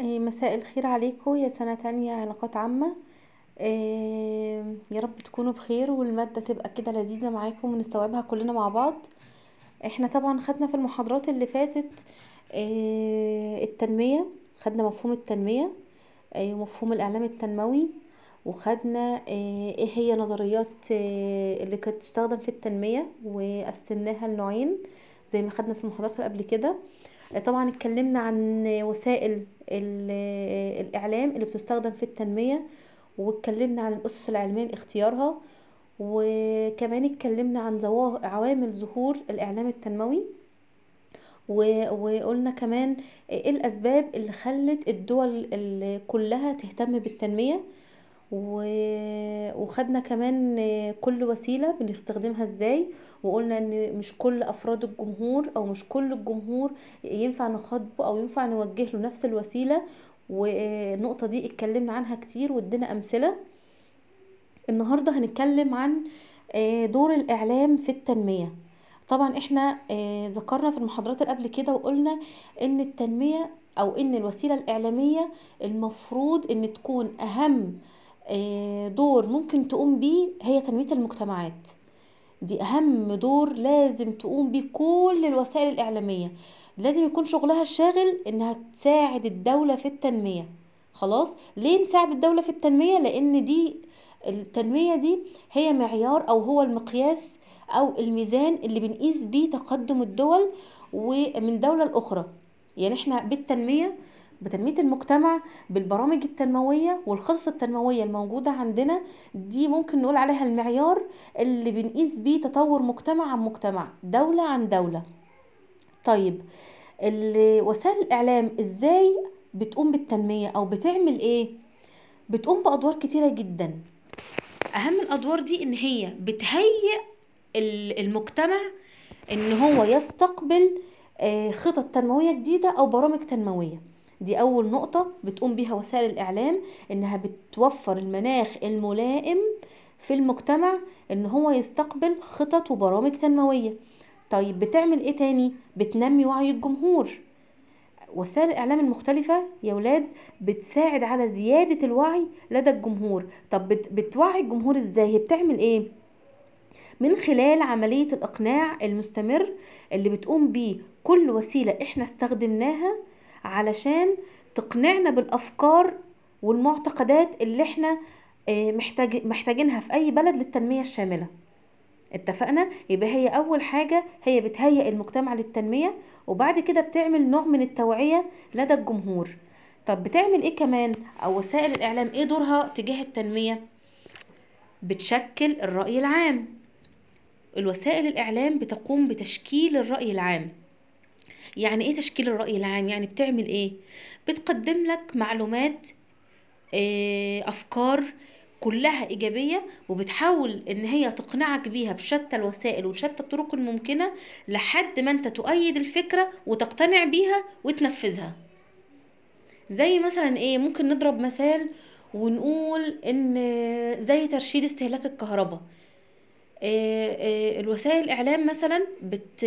آه، مساء الخير عليكم يا سنة تانية علاقات عامة آه، يا رب تكونوا بخير والمادة تبقى كده لذيذة معاكم ونستوعبها كلنا مع بعض احنا طبعا خدنا في المحاضرات اللي فاتت آه، التنمية خدنا مفهوم التنمية ومفهوم الإعلام التنموي وخدنا ايه هي نظريات اللي كانت تستخدم في التنمية وقسمناها لنوعين زي ما خدنا في المحاضرات اللي قبل كده طبعا اتكلمنا عن وسائل الاعلام اللي بتستخدم في التنميه واتكلمنا عن الاسس العلميه لاختيارها وكمان اتكلمنا عن عوامل ظهور الاعلام التنموي وقلنا كمان ايه الاسباب اللي خلت الدول كلها تهتم بالتنميه وخدنا كمان كل وسيله بنستخدمها ازاي وقلنا ان مش كل افراد الجمهور او مش كل الجمهور ينفع نخاطبه او ينفع نوجه له نفس الوسيله والنقطه دي اتكلمنا عنها كتير وادينا امثله النهارده هنتكلم عن دور الاعلام في التنميه طبعا احنا ذكرنا في المحاضرات اللي قبل كده وقلنا ان التنميه او ان الوسيله الاعلاميه المفروض ان تكون اهم دور ممكن تقوم بيه هي تنمية المجتمعات دي أهم دور لازم تقوم بيه كل الوسائل الإعلامية لازم يكون شغلها الشاغل إنها تساعد الدولة في التنمية خلاص ليه نساعد الدولة في التنمية لأن دي التنمية دي هي معيار أو هو المقياس أو الميزان اللي بنقيس بيه تقدم الدول ومن دولة لأخرى يعني احنا بالتنمية بتنمية المجتمع بالبرامج التنموية والخطط التنموية الموجودة عندنا دي ممكن نقول عليها المعيار اللي بنقيس بيه تطور مجتمع عن مجتمع دولة عن دولة طيب وسائل الإعلام إزاي بتقوم بالتنمية أو بتعمل إيه بتقوم بأدوار كتيرة جدا أهم الأدوار دي إن هي بتهيئ المجتمع إن هو يستقبل خطط تنموية جديدة أو برامج تنموية دي أول نقطة بتقوم بيها وسائل الإعلام إنها بتوفر المناخ الملائم في المجتمع إن هو يستقبل خطط وبرامج تنموية طيب بتعمل إيه تاني؟ بتنمي وعي الجمهور وسائل الإعلام المختلفة يا ولاد بتساعد على زيادة الوعي لدى الجمهور طب بتوعي الجمهور إزاي؟ هي بتعمل إيه؟ من خلال عملية الإقناع المستمر اللي بتقوم بيه كل وسيلة إحنا استخدمناها علشان تقنعنا بالافكار والمعتقدات اللي احنا محتاج محتاجينها في اي بلد للتنميه الشامله اتفقنا يبقى هي اول حاجه هي بتهيئ المجتمع للتنميه وبعد كده بتعمل نوع من التوعيه لدى الجمهور طب بتعمل ايه كمان او وسائل الاعلام ايه دورها تجاه التنميه بتشكل الراي العام الوسائل الاعلام بتقوم بتشكيل الراي العام يعني ايه تشكيل الرأي العام يعني بتعمل ايه بتقدم لك معلومات افكار كلها ايجابيه وبتحاول ان هي تقنعك بيها بشتى الوسائل وشتى الطرق الممكنه لحد ما انت تؤيد الفكره وتقتنع بيها وتنفذها زي مثلا ايه ممكن نضرب مثال ونقول ان زي ترشيد استهلاك الكهرباء الوسائل الاعلام مثلا بت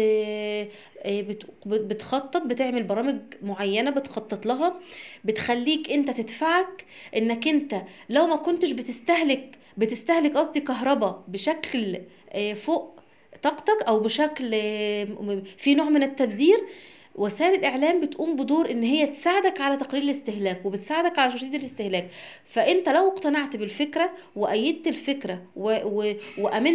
بتخطط بتعمل برامج معينه بتخطط لها بتخليك انت تدفعك انك انت لو ما كنتش بتستهلك بتستهلك قصدي كهرباء بشكل فوق طاقتك او بشكل في نوع من التبذير وسائل الاعلام بتقوم بدور ان هي تساعدك على تقليل الاستهلاك وبتساعدك على تشديد الاستهلاك فانت لو اقتنعت بالفكره وايدت الفكره و... و... وامنت